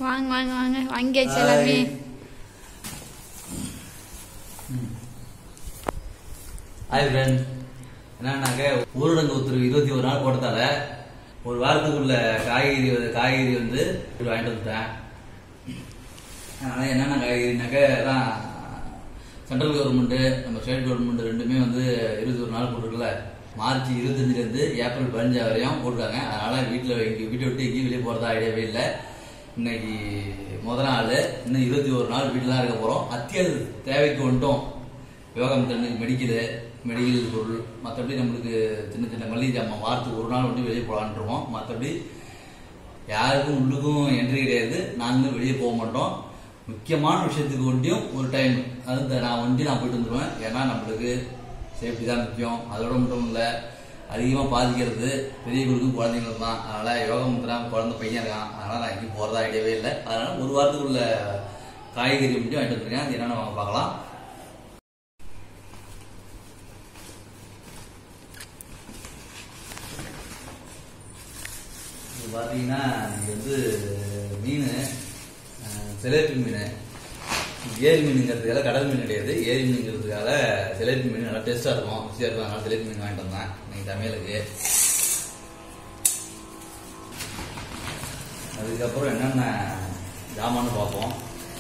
வாங்க வாங்க வாங்க வாங்கியாச்சு எல்லாமே ஹாய் ஃப்ரெண்ட் என்னன்னாக்க ஊரடங்கு உத்தரவு இருபத்தி ஒரு நாள் போட்டதால ஒரு வாரத்துக்குள்ள காய்கறி வந்து- காய்கறி வந்து இப்படி வாங்கிட்டு வந்துட்டேன் அதனால என்னென்ன காய்கறினாக்க அதான் சென்ட்ரல் கவர்மெண்ட் நம்ம ஸ்டேட் கவர்மெண்ட் ரெண்டுமே வந்து இருபத்தி ஒரு நாள் போட்டிருக்குல்ல மார்ச் இருபத்தஞ்சிலேருந்து ஏப்ரல் பதினஞ்சு வரையும் போட்டிருக்காங்க அதனால வீட்டில் வீட்டை விட்டு எங்கேயும் வெளியே போகிறதா ஐடியாவே இல்லை இன்னைக்கு முத நாள் இன்னும் இருபத்தி ஒரு நாள் வீட்டில் தான் இருக்க போகிறோம் அத்தியாவசிய தேவைக்கு வந்துட்டோம் யோகம் தண்ணி மெடிக்கலு மெடிக்கல் பொருள் மற்றபடி நம்மளுக்கு சின்ன சின்ன மளிகை ஜாமான் வாரத்துக்கு ஒரு நாள் மட்டும் வெளியே போகலான்ருவோம் மற்றபடி யாருக்கும் உள்ளுக்கும் என்ட்ரி கிடையாது நாங்களும் வெளியே போக மாட்டோம் முக்கியமான விஷயத்துக்கு ஒண்டியும் ஒரு டைம் அது இந்த நான் ஒண்டி நான் போயிட்டு வந்துடுவேன் ஏன்னா நம்மளுக்கு சேஃப்டி தான் முக்கியம் அதோட மட்டும் இல்லை அதிகமாக பாதிக்கிறது பெரியவங்களுக்கும் குழந்தைங்களுக்கும் தான் அதனால் யோகா முத்திரம் குழந்தை பையன் இருக்கான் அதனால் நான் எங்கேயும் போகிறதா ஐடியாவே இல்லை அதனால் ஒரு வாரத்துக்குள்ள காய்கறி மட்டும் வாங்கிட்டு வந்துருக்கேன் அது என்னென்னு வாங்க பார்க்கலாம் இது பார்த்தீங்கன்னா இது வந்து மீன் சிலேபி மீன் ஏரி மீனுங்கிறதுக்காக கடல் மீன் கிடையாது ஏரி மீனுங்கிறதுக்காக சிலேபி மீன் நல்லா டேஸ்ட்டாக இருக்கும் ருசியாக இருக்கும் அதனால சிலேபி மீன் வாங்கிட்டு வந்தேன் இன்னைக்கு சமையலுக்கு அதுக்கப்புறம் என்னென்ன ஜாமான்னு பார்ப்போம்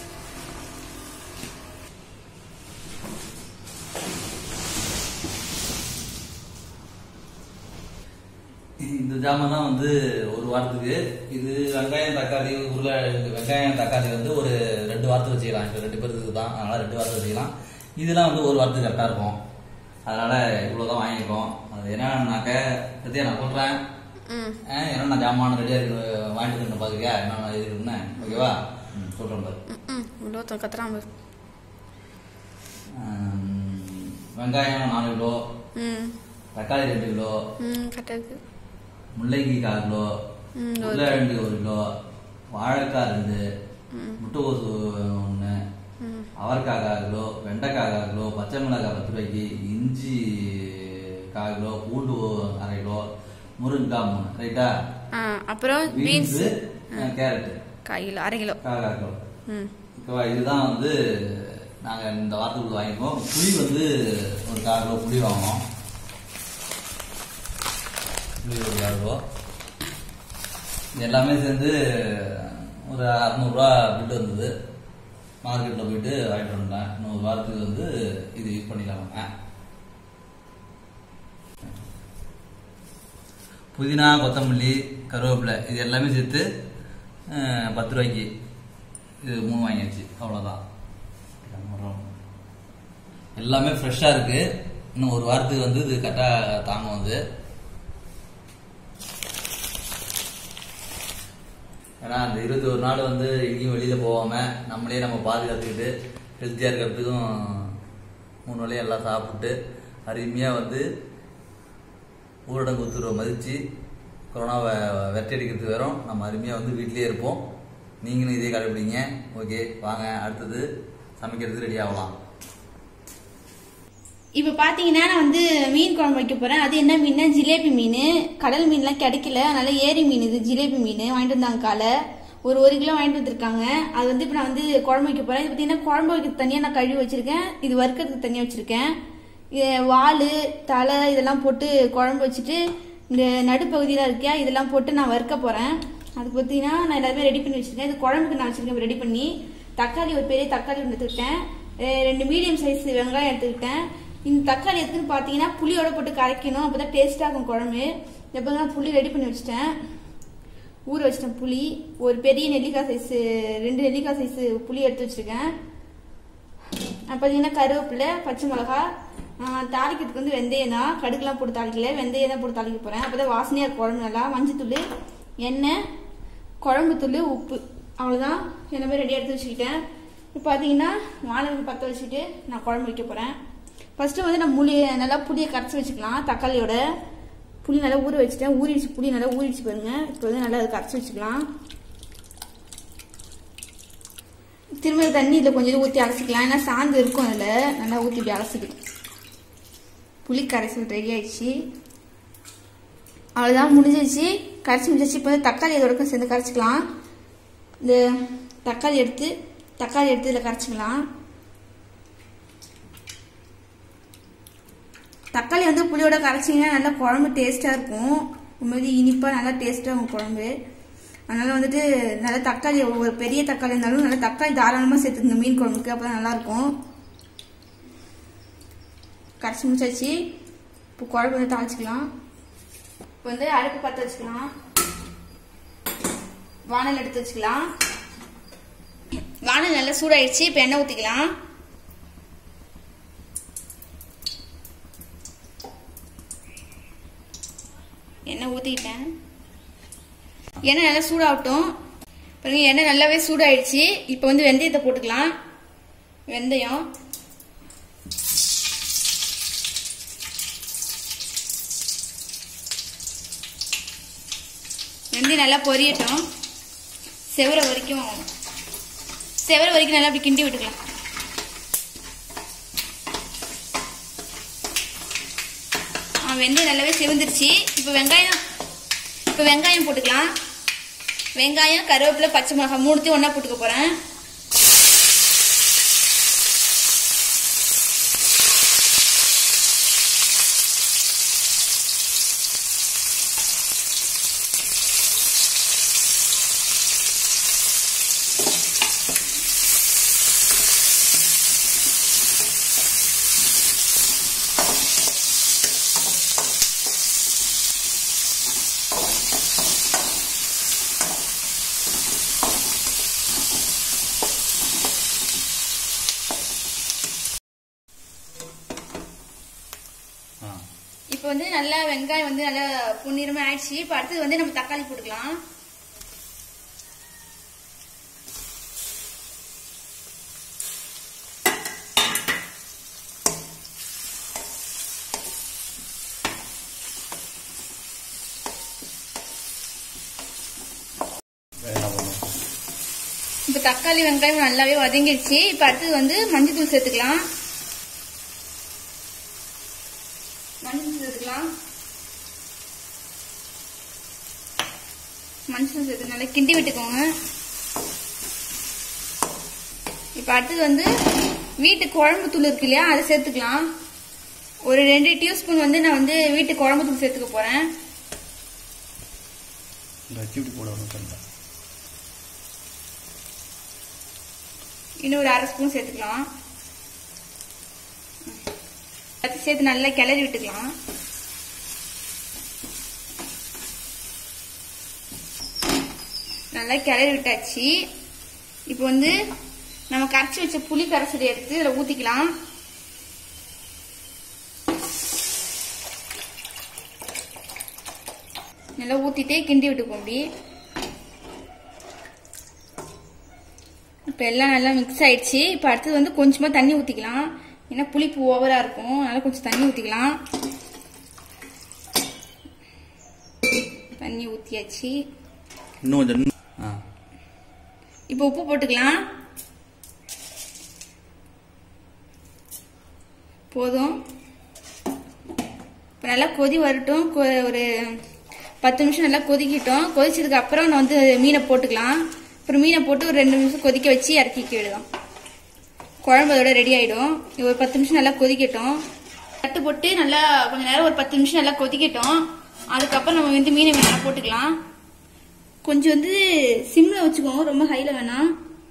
இந்த ஜாமான் தான் வந்து ஒரு வாரத்துக்கு இது வெங்காயம் தக்காளி உருளை வெங்காயம் தக்காளி வந்து ஒரு ரெண்டு வாரத்துக்கு வச்சுக்கலாம் இப்போ ரெண்டு பேருக்கு தான் அதனால ரெண்டு வாரத்துக்கு வச்சுக்கலாம் இதெல்லாம் வந்து ஒரு வாரத்துக்கு கரெக்டாக இருக்கும் அதனால இவ்வளோதான் வாங்கியிருக்கோம் அது என்னன்னாக்க சத்தியா நான் சொல்கிறேன் ம் என்னென்ன ஜாமான் ரெடியாக இருக்கு வாங்கிட்டு வந்து பார்க்குறியா என்னென்ன இது இருக்குன்னு ஓகேவா ம் சொல்கிறேன் பாரு ம் இவ்வளோ கத்துறான் பாரு ம், வெங்காயம் நாலு கிலோ ம் தக்காளி ரெண்டு கிலோ ம் கரெக்டாக இருக்கு முள்ளங்கி கால் கிலோ ம், ஒரு உருளைக்கிழங்கு ஒரு கிலோ வாழைக்காய் ரெண்டு ம். முட்டைகோசு ஒன்று ம் அவரைக்காய் கால் கிலோ வெண்டைக்காய் கால் கிலோ பச்சை மிளகாய் பத்து ரூபாய்க்கு இஞ்சி கால் கிலோ பூண்டு அரை கிலோ முருங்கைக்காய் மூணு ரைட்டா ஆ அப்புறம் பீன்ஸ் பீன்ஸு கேரட்டு கால் கிலோ அரை கிலோ கால் கால் கிலோ ம் ஓகேவா இதுதான் வந்து நாங்கள் இந்த வாரத்துக்குள்ள வாங்கிப்போம் புளி வந்து ஒரு கால் கிலோ புளி வாங்கினோம் புளி ஒரு கால் கிலோ இது எல்லாமே சேர்ந்து ஒரு அறநூறுவா பில்லு வந்தது மார்க்கெட்டில் போயிட்டு வாங்கிட்டு வந்தேன் இன்னும் ஒரு வாரத்துக்கு வந்து இது யூஸ் பண்ணிக்கலாம் புதினா கொத்தமல்லி கருவேப்பிலை இது எல்லாமே சேர்த்து அஹ், பத்து ரூபாய்க்கு இது மூணு வாங்கியாச்சு அவ்வளோதான் எல்லாமே ஃப்ரெஷ்ஷாக இருக்கு இன்னும் ஒரு வாரத்துக்கு வந்து இது கரெக்டாக தாங்கும் வந்து ஏன்னா அந்த இருபத்தி ஒரு நாள் வந்து எங்கேயும் வெளியில் போகாமல் நம்மளே நம்ம பாதுகாத்துக்கிட்டு ஹெல்த்தியாக இருக்கிறதுக்கும் மூணு வேளையும் எல்லாம் சாப்பிட்டு அருமையாக வந்து ஊரடங்கு உத்தரவை மதித்து கொரோனாவை வெட்டடிக்கிறதுக்கு வரோம் நம்ம அருமையாக வந்து வீட்டிலேயே இருப்போம் நீங்களும் இதே கடைபிடிங்க ஓகே வாங்க அடுத்தது சமைக்கிறதுக்கு ரெடி ஆகலாம் இப்போ பார்த்தீங்கன்னா நான் வந்து மீன் குழம்பு வைக்க போகிறேன் அது என்ன மீன்னா ஜிலேபி மீன் கடல் மீன்லாம் கிடைக்கல அதனால ஏரி மீன் இது ஜிலேபி மீன் வாங்கிட்டு வந்தாங்க காலை ஒரு ஒரு கிலோ வாங்கிட்டு வந்திருக்காங்க அது வந்து இப்போ நான் வந்து குழம்பு வைக்க போகிறேன் இது பார்த்தீங்கன்னா குழம்பு வைக்க தனியாக நான் கழுவி வச்சிருக்கேன் இது வறுக்கிறதுக்கு தனியாக வச்சிருக்கேன் இது வால் தலை இதெல்லாம் போட்டு குழம்பு வச்சுட்டு இந்த நடுப்பகுதியில் இருக்கியா இதெல்லாம் போட்டு நான் வறுக்க போகிறேன் அதுக்கு பார்த்தீங்கன்னா நான் எல்லாமே ரெடி பண்ணி வச்சிருக்கேன் இது குழம்புக்கு நான் வச்சிருக்கேன் ரெடி பண்ணி தக்காளி ஒரு பெரிய தக்காளி ஒன்று எடுத்துக்கிட்டேன் அஹ் ரெண்டு மீடியம் சைஸ் வெங்காயம் எடுத்துக்கிட்டேன் இந்த தக்காளி எதுக்குன்னு பார்த்தீங்கன்னா புளியோட போட்டு கரைக்கணும் அப்போ தான் டேஸ்ட்டாக இருக்கும் குழம்பு எப்போ நான் புளி ரெடி பண்ணி வச்சிட்டேன் ஊற வச்சிட்டேன் புளி ஒரு பெரிய நெல்லிக்காய் சைஸ் ரெண்டு நெல்லிக்காய் சைஸ் புளி எடுத்து வச்சிருக்கேன் அப்புறம் பார்த்தீங்கன்னா கருவேப்பிலை பச்சை மிளகா ஆஹ் தாளிக்கிறதுக்கு வந்து வெந்தயம் தான் கடுகுலாம் போட்டு தாளிக்கல வெந்தயம் தான் போட்டு தாளிக்க போகிறேன் அப்போ தான் வாசனையாக இருக்கும் குழம்பு நல்லா மஞ்சத்தூள் எண்ணெய் குழம்பு தூள் உப்பு அவ்வளோதான் எல்லாமே ரெடி எடுத்து வச்சுக்கிட்டேன் இப்போ பார்த்தீங்கன்னா வானல் பற்ற வச்சுட்டு நான் குழம்பு வைக்க போகிறேன் ஃபஸ்ட்டு வந்து நான் புளி நல்லா புளியை கரைச்சி வச்சுக்கலாம் தக்காளியோட புளி நல்லா ஊற வச்சுட்டேன் ஊறிடுச்சு புளி நல்லா ஊறிடுச்சு பாருங்க இப்போ வந்து நல்லா அதை கரைச்சி வச்சுக்கலாம் திரும்ப தண்ணி இதில் கொஞ்சம் ஊற்றி அலசிக்கலாம் ஏன்னா சாந்து இருக்கும் அதில் நல்லா ஊற்றி இப்படி அலசிக்கிட்டு புளி கரைசல் ரெடி ஆயிடுச்சு அவ்வளோதான் முடிஞ்சிருச்சு கரைச்சி முடிஞ்சிச்சு இப்போ வந்து தக்காளி இதோட சேர்ந்து கரைச்சிக்கலாம் இந்த தக்காளி எடுத்து தக்காளி எடுத்து இதில் கரைச்சிக்கலாம் தக்காளி வந்து புளியோட கரைச்சிங்கன்னா நல்லா குழம்பு டேஸ்ட்டாக இருக்கும் உண்மையிலே இனிப்பாக நல்லா டேஸ்ட்டாக இருக்கும் குழம்பு அதனால வந்துட்டு நல்லா தக்காளி ஒரு பெரிய தக்காளி இருந்தாலும் நல்லா தக்காளி தாராளமாக சேர்த்துக்குங்க மீன் குழம்புக்கு அப்போ நல்லா இருக்கும் கரைச்சி முடிச்சாச்சு இப்போ குழம்பு வந்து தாளிச்சிக்கலாம் இப்போ வந்து அடுப்பு பற்ற வச்சுக்கலாம் வானல் எடுத்து வச்சுக்கலாம் வானல் நல்லா சூடாயிடுச்சு இப்போ எண்ணெய் ஊற்றிக்கலாம் எண்ணெய் ஊற்றிக்கிட்டேன் எண்ணெய் நல்லா சூடாகட்டும் பாருங்க எண்ணெய் நல்லாவே சூடாயிடுச்சு இப்போ வந்து வெந்தயத்தை போட்டுக்கலாம் வெந்தயம் வெந்தயம் நல்லா பொரியட்டும் செவர வரைக்கும் செவர வரைக்கும் நல்லா அப்படி கிண்டி விட்டுக்கலாம் ஆ, வெந்தயம் நல்லாவே செவந்துருச்சு இப்போ வெங்காயம் இப்போ வெங்காயம் போட்டுக்கலாம் வெங்காயம் கருவேப்பிலை பச்சை மிளகாய் மூணுத்தையும் ஒன்றா போட்டுக்க போகிறேன் ஆ இப்போ வந்து நல்லா வெங்காயம் வந்து நல்லா பொன்னிறமா ஆயிடுச்சு இப்போ அடுத்தது வந்து நம்ம தக்காளி போட்டுக்கலாம் வேற என்ன பண்ணும் இப்போ தக்காளி வெங்காயம் நல்லாவே வதங்கிடுச்சு இப்போ அடுத்தது வந்து மஞ்சள் தூள் சேர்த்துக்கலாம் மஞ்சள் தூள் சேர்த்துக்கலாம் மஞ்சள் தூள் சேர்த்து நல்லா கிண்டி விட்டுக்கோங்க இப்போ அடுத்தது வந்து வீட்டு குழம்பு தூள் இருக்கு இல்லையா அதை சேர்த்துக்கலாம் ஒரு ரெண்டு டீஸ்பூன் வந்து நான் வந்து வீட்டு குழம்பு தூள் சேர்த்துக்க போறேன் இந்த அச்சுப்படி போட ஒன்று கண்டா இன்னும் ஒரு அரை ஸ்பூன் சேர்த்துக்கலாம் அது சேர்த்து நல்லா கிளறி விட்டுக்கலாம் நல்லா கிளறி விட்டாச்சு இப்போ வந்து நம்ம கரைச்சி வச்ச புளி கரைசலை எடுத்து இதில் ஊற்றிக்கலாம் நல்லா ஊற்றிட்டே கிண்டி விட்டுக்கோ அப்படி இப்போ எல்லாம் நல்லா மிக்ஸ் ஆயிடுச்சு இப்போ அடுத்தது வந்து கொஞ்சமாக தண்ணி ஊற்றிக்கலாம் ஏன்னா புளிப்பு ஓவராக இருக்கும் அதனால கொஞ்சம் தண்ணி ஊற்றிக்கலாம் தண்ணி ஊற்றியாச்சு இன்னும் கொஞ்சம் இன்னும் ஆ இப்போ உப்பு போட்டுக்கலாம் போதும் இப்போ நல்லா கொதி வரட்டும் கொ- ஒரு பத்து நிமிஷம் நல்லா கொதிக்கிட்டோம் கொதிச்சதுக்கு அப்புறம் நான் வந்து மீனை போட்டுக்கலாம் அப்புறம் மீனை போட்டு ஒரு ரெண்டு நிமிஷம் கொதிக்க வச்சு இறக்கிக்க விடுதோம் குழம்பு அதோட ரெடி ஆயிடும் இது ஒரு பத்து நிமிஷம் நல்லா கொதிக்கட்டும் தட்டு போட்டு நல்லா கொஞ்ச நேரம் ஒரு பத்து நிமிஷம் நல்லா கொதிக்கட்டும் அதுக்கப்புறம் நம்ம வந்து மீனை நல்லா போட்டுக்கலாம் கொஞ்சம் வந்து சிம்ல வச்சுக்கோங்க ரொம்ப ஹைல வேணாம்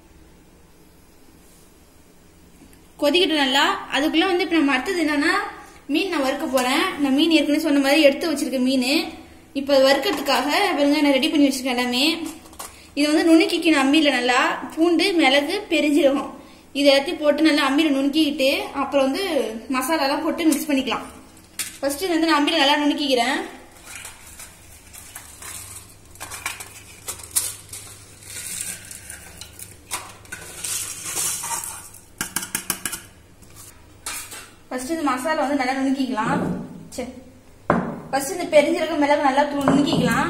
கொதிக்கட்டும் நல்லா அதுக்குள்ள வந்து இப்ப நம்ம அடுத்தது என்னன்னா மீன் நான் வறுக்க போறேன் நான் மீன் ஏற்கனவே சொன்ன மாதிரி எடுத்து வச்சிருக்கேன் மீன் இப்போ அது வறுக்கிறதுக்காக பாருங்க நான் ரெடி பண்ணி வச்சிருக்கேன் எல்லாமே இது வந்து நுணுக்கிக்கணும் அம்மியில நல்லா பூண்டு மிளகு பெருஞ்சீரகம் இது எல்லாத்தையும் போட்டு நல்லா அம்மியில நுணுக்கிக்கிட்டு அப்புறம் வந்து மசாலாலாம் போட்டு மிக்ஸ் பண்ணிக்கலாம் ஃபர்ஸ்ட் வந்து நான் அம்மியில நல்லா நுணுக்கிக்கிறேன் ஃபர்ஸ்ட் இந்த மசாலா வந்து நல்லா நுணுக்கிக்கலாம் சரி ஃபர்ஸ்ட் இந்த பெருஞ்சீரகம் மிளகு நல்லா தூ- நுணுக்கிக்கலாம்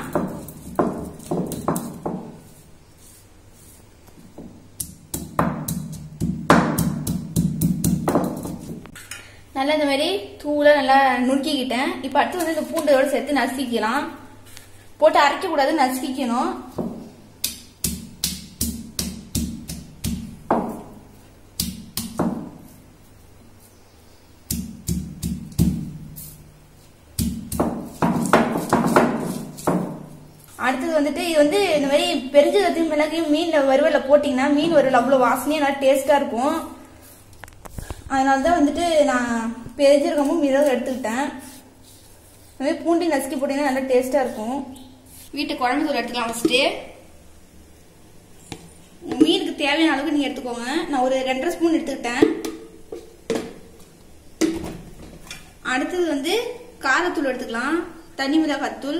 நல்லா இந்த மாதிரி தூளா நல்லா நுணுக்கிக்கிட்டேன் இப்போ அடுத்து வந்து இந்த பூண்டோட சேர்த்து நசுக்கிக்கலாம் போட்டு அரைக்க கூடாது நசுக்கிக்கணும் அடுத்தது வந்துட்டு இது வந்து இந்த மாதிரி பெருஞ்சீரகத்தையும் மிளகையும் மீன்ல வறுவல போட்டீங்கன்னா மீன் வறுவல் அவ்வளவு வாசனையா நல்லா டேஸ்டா இருக்கும் அதனால தான் வந்துட்டு நான் பெருஞ்சீரகமும் மிளகு எடுத்துக்கிட்டேன் இந்த மாதிரி பூண்டி நசுக்கி போட்டீங்கன்னா நல்லா டேஸ்டா இருக்கும் வீட்டு குழம்பு தூள் எடுத்துக்கலாம் ஃபர்ஸ்ட்டு மீனுக்கு தேவையான அளவுக்கு நீங்க எடுத்துக்கோங்க நான் ஒரு ரெண்டரை ஸ்பூன் எடுத்துக்கிட்டேன் அடுத்தது வந்து காரத்தூள் எடுத்துக்கலாம் தனி மிளகாத்தூள்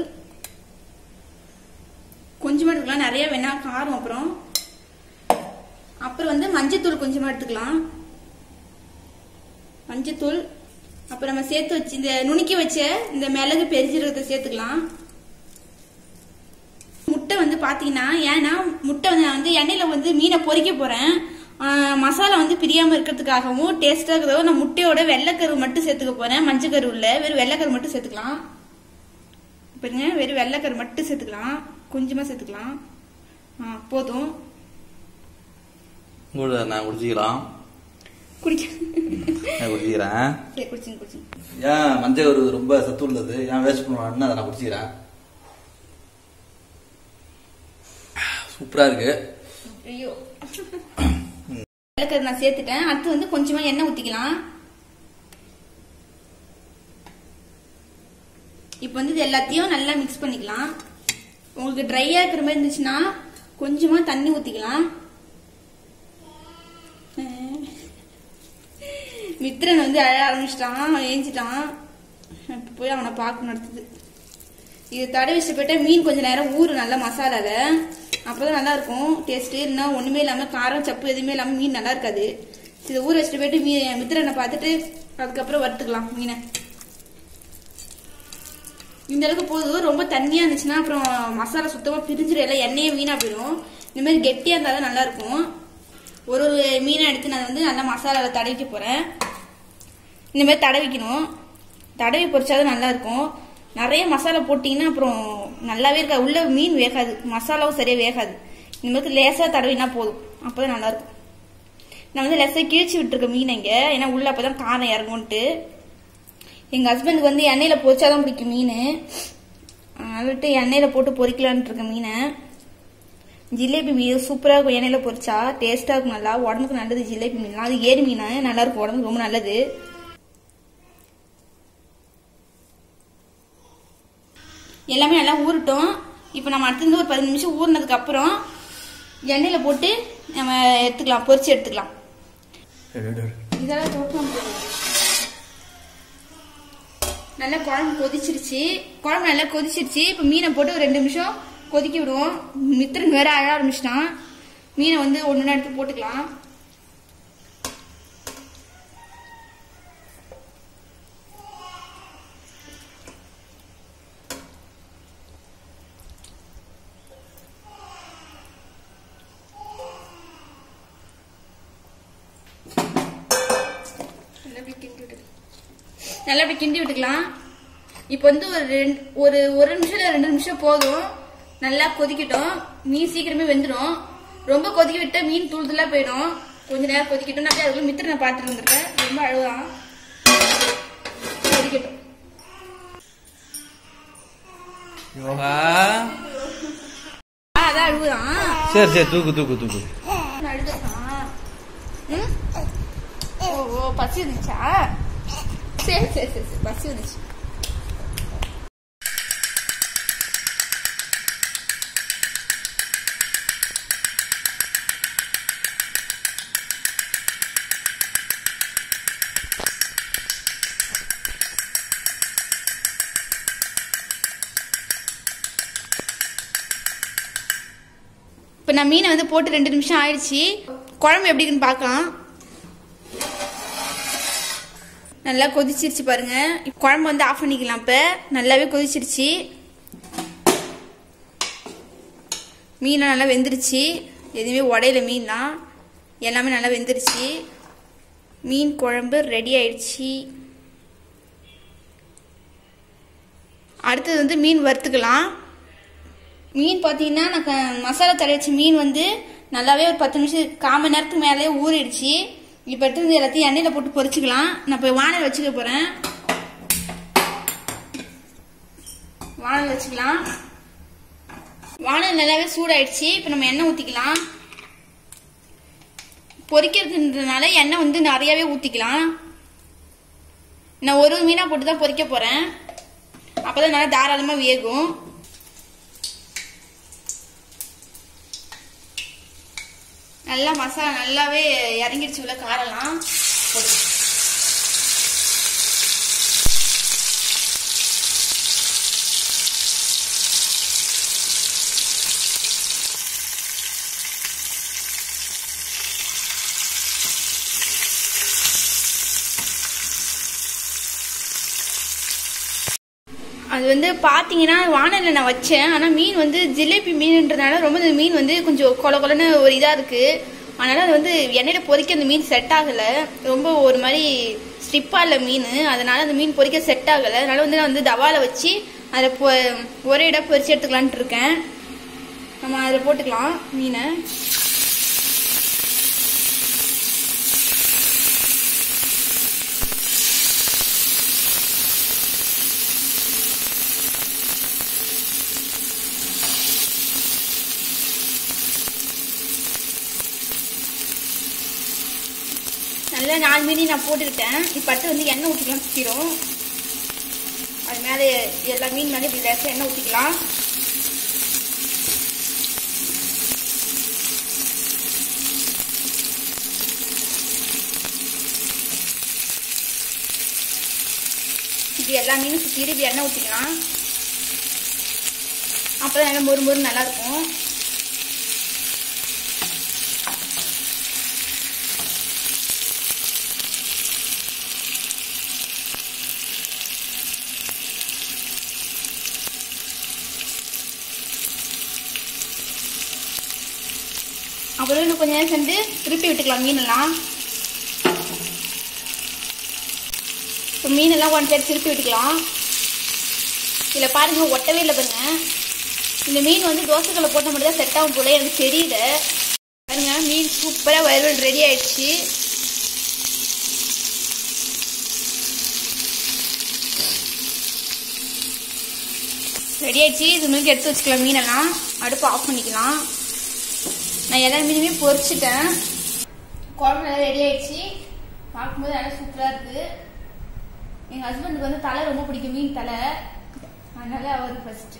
கொஞ்சமா எடுத்துக்கலாம் நிறைய வேணா காரம் அப்புறம் அப்புறம் வந்து மஞ்சத்தூள் கொஞ்சமா எடுத்துக்கலாம் மஞ்சத்தூள் அப்புறம் நம்ம சேர்த்து வச்சு இந்த நுணுக்கி வச்ச இந்த மிளகு பெருஞ்சீரகத்தை சேர்த்துக்கலாம் முட்டை வந்து பாத்தீங்கன்னா ஏன்னா முட்டை வந்து நான் வந்து எண்ணெயில வந்து மீனை பொரிக்க போறேன் ஆஹ் மசாலா வந்து பிரியாம இருக்கிறதுக்காகவும் டேஸ்டா இருக்கிறதும் நான் முட்டையோட வெள்ளைக்கரு மட்டும் சேர்த்துக்க போறேன் மஞ்சள் கரு இல்ல வெறும் வெள்ளைக்கரு மட்டும் சேர்த்துக்கலாம் பாருங்க வெறும் வெள்ளைக்கரு மட்டும் சேர்த்துக்கலாம் கொஞ்சமா சேர்த்துக்கலாம் ஆ, போதும் கூட நான் குடிச்சிக்கலாம் குடிக்க நான் குடிச்சிக்கிறேன் சரி குடிச்சுங்க குடிச்சுங்க ஏன் மஞ்சள் ஒரு ரொம்ப சத்து உள்ளது ஏன் வேஸ்ட் பண்ணுவான்னு அதை நான் குடிச்சிக்கிறேன் சூப்பரா இருக்கு ஐயோ வெள்ளைக்கரு நான் சேர்த்துட்டேன் அடுத்து வந்து கொஞ்சமா எண்ணெய் ஊத்திக்கலாம் இப்போ வந்து இது எல்லாத்தையும் நல்லா மிக்ஸ் பண்ணிக்கலாம் உங்களுக்கு ட்ரையா இருக்கிற மாதிரி இருந்துச்சுன்னா கொஞ்சமா தண்ணி ஊத்திக்கலாம் அஹ். மித்திரன் வந்து அழ ஆரம்பிச்சிட்டான் அவன் ஏஞ்சிட்டான் இப்ப போய் அவனை பார்க்கணும் அடுத்தது இது தடவி வச்சு போயிட்டா மீன் கொஞ்ச நேரம் ஊறு நல்லா மசாலால அப்பதான் நல்லா இருக்கும் டேஸ்ட் இல்லைன்னா ஒண்ணுமே இல்லாம காரம் சப்பு எதுவுமே இல்லாம மீன் நல்லா இருக்காது இதை ஊற வச்சுட்டு போயிட்டு மீ மித்திரனை பார்த்துட்டு அதுக்கப்புறம் வறுத்துக்கலாம் மீனை இந்த அளவுக்கு போதும் ரொம்ப தண்ணியா இருந்துச்சுன்னா அப்புறம் மசாலா சுத்தமா பிரிஞ்சிடும் எல்லாம் எண்ணெயே வீணா போயிடும் இந்த மாதிரி கெட்டியா இருந்தா தான் நல்லா இருக்கும் ஒரு ஒரு மீனை எடுத்து நான் வந்து நல்லா மசாலால தடவிக்க போறேன் இந்த மாதிரி தடவிக்கணும் தடவி பொரிச்சாதான் நல்லா இருக்கும் நிறைய மசாலா போட்டீங்கன்னா அப்புறம் நல்லாவே இருக்காது உள்ள மீன் வேகாது மசாலாவும் சரியா வேகாது இந்த மாதிரி லேசா தடவினா போதும் அப்பதான் நல்லா இருக்கும் நான் வந்து லேசா கிழிச்சு விட்டுருக்கேன் மீன் இங்க ஏன்னா உள்ள அப்பதான் காரம் இறங்கும்ட்டு எங்க ஹஸ்பண்டுக்கு வந்து எண்ணெயில பொரிச்சாதான் பிடிக்கும் மீன் அதனாலட்டு எண்ணெயில போட்டு பொரிக்கலான்ட்டு இருக்க மீனை ஜிலேபி மீன் சூப்பரா இருக்கும் எண்ணெயில பொரிச்சா டேஸ்டா இருக்கும் நல்லா உடம்புக்கு நல்லது ஜிலேபி மீன்லாம் அது ஏரி மீன் நல்லா இருக்கும் உடம்புக்கு ரொம்ப நல்லது எல்லாமே நல்லா ஊறட்டும் இப்போ நம்ம அடுத்தது ஒரு பதினஞ்சு நிமிஷம் ஊறினதுக்கு அப்புறம் எண்ணெயில போட்டு நம்ம எடுத்துக்கலாம் பொரிச்சு எடுத்துக்கலாம் இதெல்லாம் தோட்டம் நல்லா குழம்பு கொதிச்சிருச்சு குழம்பு நல்லா கொதிச்சிருச்சு இப்போ மீனை போட்டு ஒரு ரெண்டு நிமிஷம் கொதிக்க விடுவோம் மித்திரன் வேற அழ ஆரம்பிச்சிட்டான் மீனை வந்து ஒன்று எடுத்து போட்டுக்கலாம் நல்லா இப்படி கிண்டி விட்டுக்கலாம் நல்லா இப்படி கிண்டி விட்டுக்கலாம் இப்போ வந்து ஒரு ரெண்டு ஒரு ஒரு நிமிஷம் இல்ல ரெண்டு நிமிஷம் போதும் நல்லா கொதிக்கட்டும் மீன் சீக்கிரமே வெந்துடும் ரொம்ப கொதிக்க விட்டா மீன் தூள் தூளா போயிடும் கொஞ்ச நேரம் கொதிக்கட்டும் நான் அப்படியே அதுக்குள்ள மித்திர நான் பார்த்துட்டு இருந்திருக்கேன் ரொம்ப அழுவான் கொதிக்கட்டும் யோகா ஆ, அதான் அழுகுதான் சரி சரி தூக்கு தூக்கு தூக்கு அழுதுதான் ம்? ஓ ஓ பசி இருந்துச்சா சரி சரி சரி சரி பசி இருந்துச்சு இப்போ நான் மீனை வந்து போட்டு ரெண்டு நிமிஷம் ஆயிடுச்சு குழம்பு எப்படி இருக்குன்னு பார்க்கலாம் நல்லா கொதிச்சிருச்சு பாருங்க இப்ப குழம்பு வந்து ஆஃப் பண்ணிக்கலாம் இப்போ நல்லாவே கொதிச்சிருச்சு மீன்லாம் நல்லா வெந்துருச்சு எதுவுமே உடையில மீன்லாம் எல்லாமே நல்லா வெந்துருச்சு மீன் குழம்பு ரெடி ஆயிடுச்சு அடுத்தது வந்து மீன் வறுத்துக்கலாம் மீன் பார்த்தீங்கன்னா நான் க- மசாலா தடவி வச்ச மீன் வந்து நல்லாவே ஒரு பத்து நிமிஷம் கால் மணி நேரத்துக்கு மேலே ஊறிடுச்சு இப்போ எடுத்து வந்து எல்லாத்தையும் எண்ணெயில் போட்டு பொரிச்சுக்கலாம் நான் இப்போ வானல் வச்சுக்க போகிறேன் வானல் வச்சுக்கலாம் வானல் நல்லாவே சூடாயிடுச்சு இப்போ நம்ம எண்ணெய் ஊற்றிக்கலாம் பொரிக்கிறதுன்றதுனால எண்ணெய் வந்து நிறையவே ஊற்றிக்கலாம் நான் ஒரு மீனா போட்டு தான் பொரிக்க போறேன் அப்பதான் நல்லா தாராளமா வேகும் நல்லா மசாலா நல்லாவே இறங்கிடுச்சு உள்ள காரெல்லாம் போட்டு அது வந்து பாத்தீங்கன்னா வானல்ல நான் வச்சேன் ஆனா மீன் வந்து ஜிலேபி மீன்ன்றதுனால ரொம்ப இந்த மீன் வந்து கொஞ்சம் கொல கொலன்னு ஒரு இதா இருக்கு அதனால அது வந்து எண்ணெயில பொரிக்க அந்த மீன் செட் ஆகல ரொம்ப ஒரு மாதிரி ஸ்டிப்பா இல்ல மீன் அதனால அந்த மீன் பொரிக்க செட் ஆகல அதனால வந்து நான் வந்து தவால வச்சு அதை பொ- ஒரே இடம் பொரிச்சு எடுத்துக்கலான்ட்டு இருக்கேன் நம்ம அதில் போட்டுக்கலாம் மீனை நல்லா நாலு மீனி நான் போட்டுக்கிட்டேன் இப்போ அடுத்து வந்து எண்ணெய் ஊற்றிக்கலாம் சுற்றிடும் அது மேலே எல்லா மீன் மேலே இப்படி லேசாக எண்ணெய் ஊற்றிக்கலாம் இப்படி எல்லா மீனும் சுற்றிட்டு இப்படி எண்ணெய் ஊற்றிக்கலாம் அப்புறம் நல்லா மொறு மொறு நல்லா இருக்கும் அப்புறம் இன்னும் கொஞ்ச நேரம் சென்று திருப்பி விட்டுக்கலாம் மீனெல்லாம் இப்போ மீனெல்லாம் ஒன் சைடு திருப்பி விட்டுக்கலாம் இதில் பாருங்க ஒட்டவே இல்லை பாருங்க இந்த மீன் வந்து தோசைக்கல்ல போட்ட மட்டும் தான் செட் ஆகும் போல எனக்கு தெரியல பாருங்க மீன் சூப்பராக வறுவல் ரெடி ஆயிடுச்சு ரெடி ஆயிடுச்சு இது மாதிரி எடுத்து வச்சுக்கலாம் மீனெல்லாம் அடுப்பு ஆஃப் பண்ணிக்கலாம் நான் எல்லா மீனுமே பொரிச்சிட்டேன் குழம்பு நல்லா ரெடி ஆயிடுச்சு பார்க்கும்போது நல்லா சூப்பராக இருக்கு எங்கள் ஹஸ்பண்டுக்கு வந்து தலை ரொம்ப பிடிக்கும் மீன் தலை அதனால அவர் ஃபர்ஸ்ட்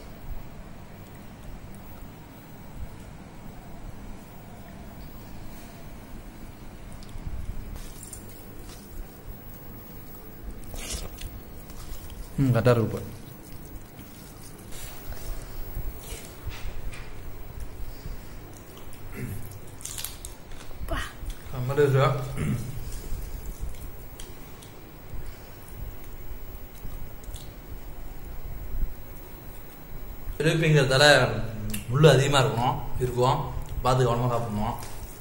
ம் கரெக்டாக இருக்கு இப்போ செம்ம டேஸ்டா ஜிலேபிங்கிறதால முள் அதிகமாக இருக்கணும் இருக்கும் பார்த்து கவனமாக சாப்பிடணும்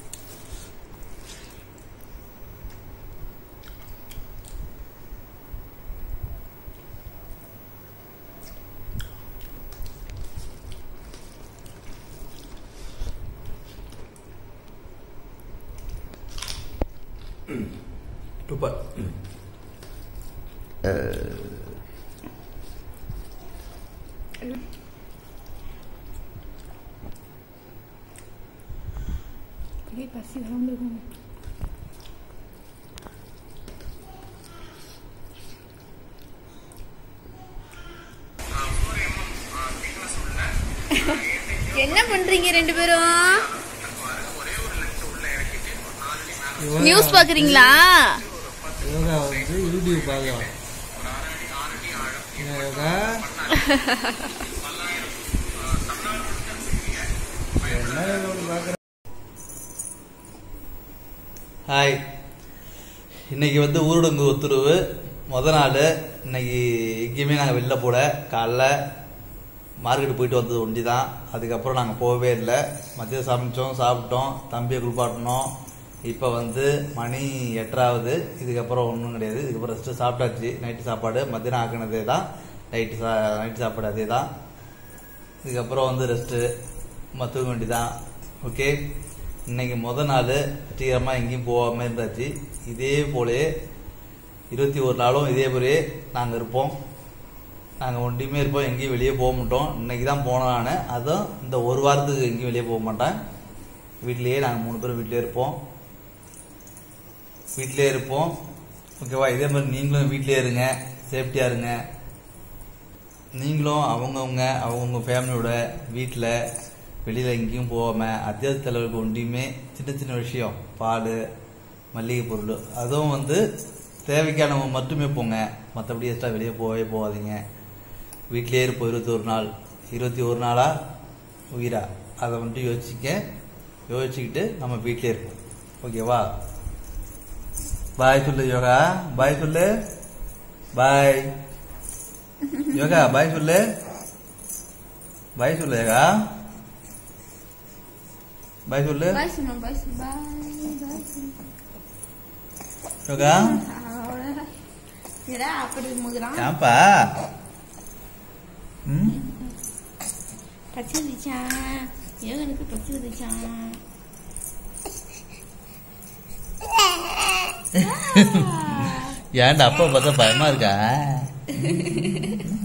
சூப்பர் பசி வந்துருக்கும் என்ன பண்றீங்க ரெண்டு பேரும் நியூஸ் பாக்குறீங்களா யோகா வந்து யூடியூப் பார்க்கலாம் என்ன யோகா என்ன யோகா பார்க்குற ஹாய் இன்னைக்கு வந்து ஊரடங்கு உத்தரவு முத நாள் இன்னைக்கு எங்கேயுமே நாங்கள் வெளில போட காலைல மார்க்கெட் போயிட்டு வந்தது ஒண்டி தான் அதுக்கப்புறம் நாங்கள் போகவே இல்லை மதியம் சமைச்சோம் சாப்பிட்டோம் தம்பியை குளிப்பாட்டினோம் இப்போ வந்து மணி எட்டராவது இதுக்கப்புறம் ஒன்றும் கிடையாது இதுக்கப்புறம் ரெஸ்ட்டு சாப்பிட்டாச்சு நைட்டு சாப்பாடு மத்தியானம் ஆக்கினதே தான் நைட்டு சா நைட்டு சாப்பாடு அதே தான் இதுக்கப்புறம் வந்து ரெஸ்ட்டு தூங்க வேண்டியதான் ஓகே இன்னைக்கு முத நாள் வெற்றிகரமாக எங்கேயும் போகாமல் இருந்தாச்சு இதே போலே இருபத்தி ஒரு நாளும் இதே போலே நாங்கள் இருப்போம் நாங்கள் ஒண்டியுமே இருப்போம் எங்கேயும் வெளியே போக மாட்டோம் இன்னைக்கு தான் போனோம் நான் அதுவும் இந்த ஒரு வாரத்துக்கு எங்கேயும் வெளியே போக மாட்டேன் வீட்டிலேயே நாங்கள் மூணு பேரும் வீட்டிலே இருப்போம் வீட்டிலே இருப்போம் ஓகேவா இதே மாதிரி நீங்களும் வீட்டிலே இருங்க சேஃப்டியாக இருங்க நீங்களும் அவங்கவுங்க அவங்கவுங்க ஃபேமிலியோட வீட்டில் வெளியில் எங்கேயும் போகாமல் அத்தியாவசிய செலவுக்கு ஒன்றியுமே சின்ன சின்ன விஷயம் பால் மல்லிகை பொருள் அதுவும் வந்து தேவைக்கானவங்க மட்டுமே போங்க மற்றபடி எக்ஸ்ட்ரா வெளியே போகவே போகாதீங்க வீட்டிலேயே இருப்போம் இருபத்தொரு நாள் இருபத்தி ஒரு நாளா உயிரா அதை வந்துட்டு யோசிக்க யோசிச்சுக்கிட்டு நம்ம வீட்டிலே இருப்போம் ஓகேவா பாய் சொல்லு யோகா பாய் சொல்லு பாய் யோகா பாய் சொல்லு பாய் சொல்லு யோகா பாய் சொல்லு பாய் சொல்லு பாய் சொல்லு பாய் பாய் சொல்லு யோகா அவ்வளவுதான். என்னடா அப்படி முகுறான் ஏன்பா ம் பச்சை வந்துச்சான் யோகனுக்கு பச்சை வந்துச்சான் ஏன்டா அப்பா பார்த்தா பயமா இருக்கா